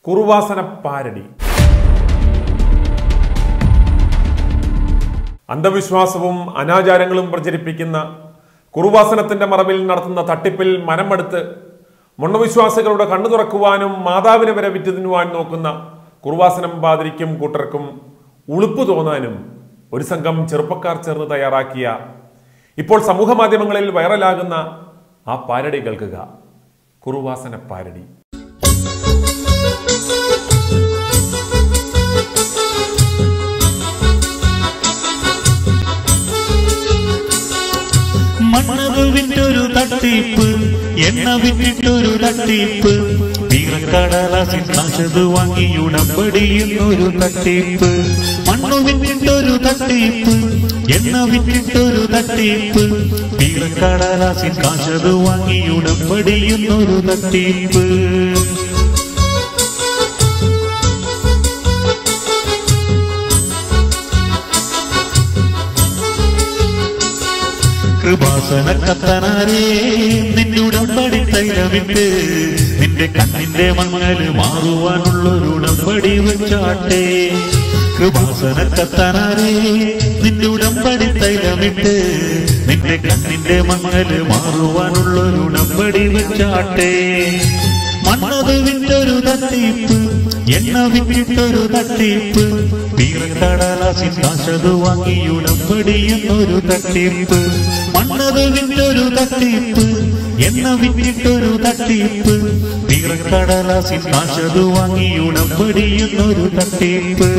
കുറുവാസന parody അന്ധവിശ്വാസവും അനാചാരങ്ങളും പ്രചരിപ്പിക്കുന്ന കുറുവാസനത്തിന്റെ മറവിൽ നടത്തുന്ന തട്ടിപ്പിൽ മനമെടുത്ത് മണ്ണവിശ്വാസികളുടെ കണ്ണു തുറക്കുവാനും മാതാവിനെ വരെ വിറ്റ് തിന്നുവാൻ നോക്കുന്ന കുറുവാസനം പാതിരിക്കും കൂട്ടർക്കും ഉളുപ്പ് തോന്നാനും ഒരു സംഘം ചെറുപ്പക്കാർ ചേർന്ന് തയ്യാറാക്കിയ ഇപ്പോൾ സമൂഹ മാധ്യമങ്ങളിൽ വൈറലാകുന്ന ആ പാരടി കേൾക്കുക കുറുവാസന പാരടി മണ്ണത് വിറ്റൊരു തട്ടിപ്പ് എണ്ണ വിറ്റിട്ടൊരു തട്ടിപ്പ് വീറക്കടലാസിൽ കാശത് വാങ്ങി ഉടമ്പടിയുന്നൊരു തട്ടിപ്പ് മണ്ണു വിറ്റിട്ടൊരു തട്ടിപ്പ് എണ്ണ വിറ്റിട്ടൊരു തട്ടിപ്പ് വീറക്കടലാസിൽ കാശത് വാങ്ങി ഉടമ്പടിയുന്നൊരു തട്ടിപ്പ് കൃപാസന കത്തനാരേ നിന്നുടമ്പടി തൈലമിട്ട് നിന്റെ കണ്ണിന്റെ മങ്ങല് മാറുവാനുള്ളൊരുടമ്പടി വെച്ചാട്ടെ കൃപാസന കത്തനാരേ നിന്നുടമ്പടി തൈലമിട്ട് നിന്റെ കണ്ണിന്റെ മങ്ങല് മാറുവാനുള്ളൊരുടമ്പടി വെച്ചാട്ടെ മണ്ണത് വിറ്റൊരു തട്ടിപ്പ് എണ്ണ വിറ്റിട്ടൊരു തട്ടിപ്പ് വീറക്കടലാസിൽ കാശത് വാങ്ങിയുടമ്പടിയുന്നൊരു തട്ടിപ്പ് മണ്ണത് വിറ്റൊരു തട്ടിപ്പ് എണ്ണ വിറ്റിട്ടൊരു തട്ടിപ്പ് വീറക്കടലാസിൽ കാശത് വാങ്ങിയുടമ്പടിയുന്നൊരു തട്ടിപ്പ്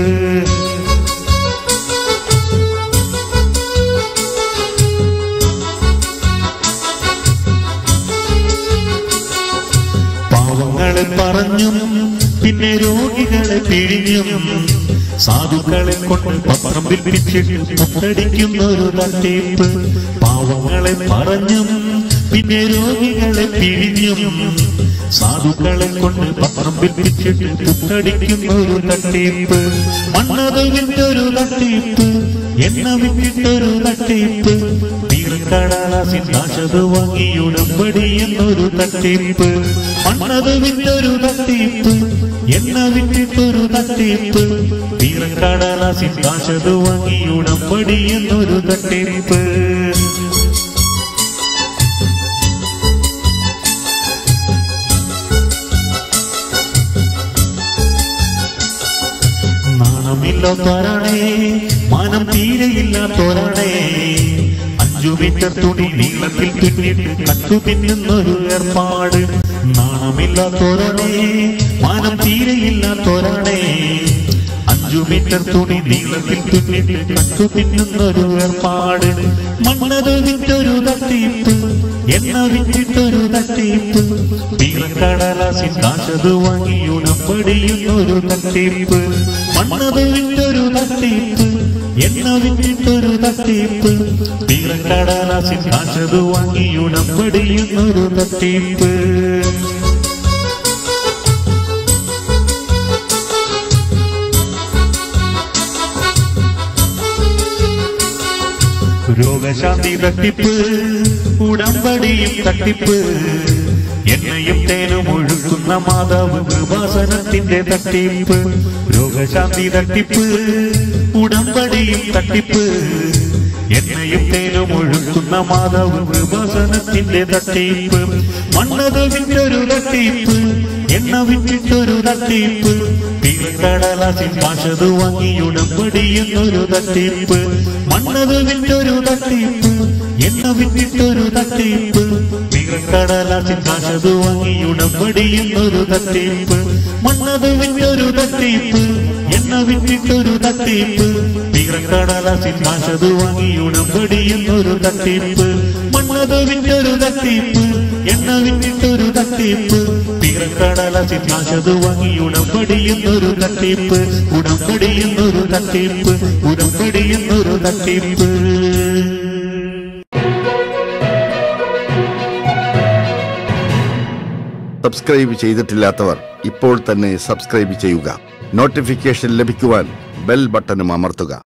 പാവങ്ങളെ പറഞ്ഞും പിന്നെ രോഗികളെ പിഴിഞ്ഞും സാധുക്കളെ കൊണ്ട് പത്രം പിരിച്ചിട്ട് മുട്ടടിക്കുന്ന ഒരു തട്ടിപ്പ് പാവങ്ങളെ പറഞ്ഞും പിന്നെ രോഗികളെ പിഴിഞ്ഞും സാധുക്കളെ കൊണ്ട് പത്രം പിരിച്ചിട്ട് മുട്ടടിക്കുന്ന ഒരു തട്ടിപ്പ് മണ്ണത് വിറ്റൊരു തട്ടിപ്പ് എണ്ണ വിറ്റിട്ടൊരു തട്ടിപ്പ് വീറക്കടലാസിൽ കാശത് വാങ്ങിയുടമ്പടി എന്നൊരു തട്ടിപ്പ് മണ്ണത് വിറ്റൊരു തട്ടിപ്പ് എണ്ണ വിറ്റിട്ടൊരു തട്ടിപ്പ് വീറക്കടലാസിൽ കാശത് വാങ്ങിയുടമ്പടി എന്നൊരു തട്ടിപ്പ് നാണമില്ലാത്തോരാണേ മാനം തീരെയില്ലാത്തോരാണേ അഞ്ചു മീറ്റർ തുണി നീളത്തിൽ പിന്നിട്ട് കട്ടു തിന്നുന്നൊരു ഏർപ്പാട് നാണമില്ലാത്തോരാണേ മാനം തീരെയില്ലാത്തോരാണേ അഞ്ചു മീറ്റർ തുണി നീളത്തിൽ പിന്നിട്ട് കട്ടു തിന്നുന്നൊരു ഏർപ്പാട് മണ്ണത് വിറ്റൊരു തട്ടിപ്പ് എണ്ണ വിറ്റിട്ടൊരു തട്ടിപ്പ് വീറക്കടലാസിൽ കാശത് വാങ്ങിയുടമ്പടിയുന്നൊരു തട്ടിപ്പ് മണ്ണത് വിറ്റൊരു തട്ടിപ്പ് എണ്ണ വിറ്റിട്ടൊരു തട്ടിപ്പ് വീറക്കടലാസിൽ കാശത് വാങ്ങിയുടമ്പടിയുന്നൊരു തട്ടിപ്പ് രോഗശാന്തി തട്ടിപ്പ് ഉടമ്പടിയും തട്ടിപ്പ് എണ്ണയും തേനും ഒഴുക്കുന്ന മാതാവ് കൃപാസനത്തിന്റെ തട്ടിപ്പ് രോഗശാന്തി തട്ടിപ്പ് ഉടമ്പടിയും തട്ടിപ്പ് എണ്ണയും തേനും ഒഴുക്കുന്ന മാതാവ് കൃപാസനത്തിന്റെ തട്ടിപ്പ് മണ്ണത് വിറ്റൊരു തട്ടിപ്പ് എണ്ണ വിറ്റിട്ടൊരു തട്ടിപ്പ് വീറക്കടലാസിൽ കാശത് വാങ്ങിയുടമ്പടിയുന്നൊരു തട്ടിപ്പ് മണ്ണത് വിറ്റൊരു തട്ടിപ്പ് എണ്ണ വിറ്റിട്ടൊരു തട്ടിപ്പ് വീറക്കടലാസിൽ കാശത് വാങ്ങിയുടമ്പടിയുന്നൊരു തട്ടിപ്പ് മണ്ണത് വിറ്റൊരു തട്ടിപ്പ് എണ്ണ വിറ്റിട്ടൊരു തട്ടിപ്പ് വീറക്കടലാസിൽ കാശത് വാങ്ങിയുടമ്പടിയുന്നൊരു തട്ടിപ്പ് മണ്ണത് വിറ്റൊരു തട്ടിപ്പ് എണ്ണ വിറ്റിട്ടൊരു തട്ടിപ്പ് വീറക്കടലാസിൽ കാശത് വാങ്ങിയുടമ്പടിയുന്നൊരു തട്ടിപ്പ് ഉടമ്പടിയുന്നൊരു തട്ടിപ്പ് ഉടമ്പടിയുന്നൊരു തട്ടിപ്പ് സബ്സ്ക്രൈബ് ചെയ്തിട്ടില്ലാത്തവർ ഇപ്പോൾ തന്നെ സബ്സ്ക്രൈബ് ചെയ്യുക നോട്ടിഫിക്കേഷൻ ലഭിക്കുവാൻ ബെൽ ബട്ടണും അമർത്തുക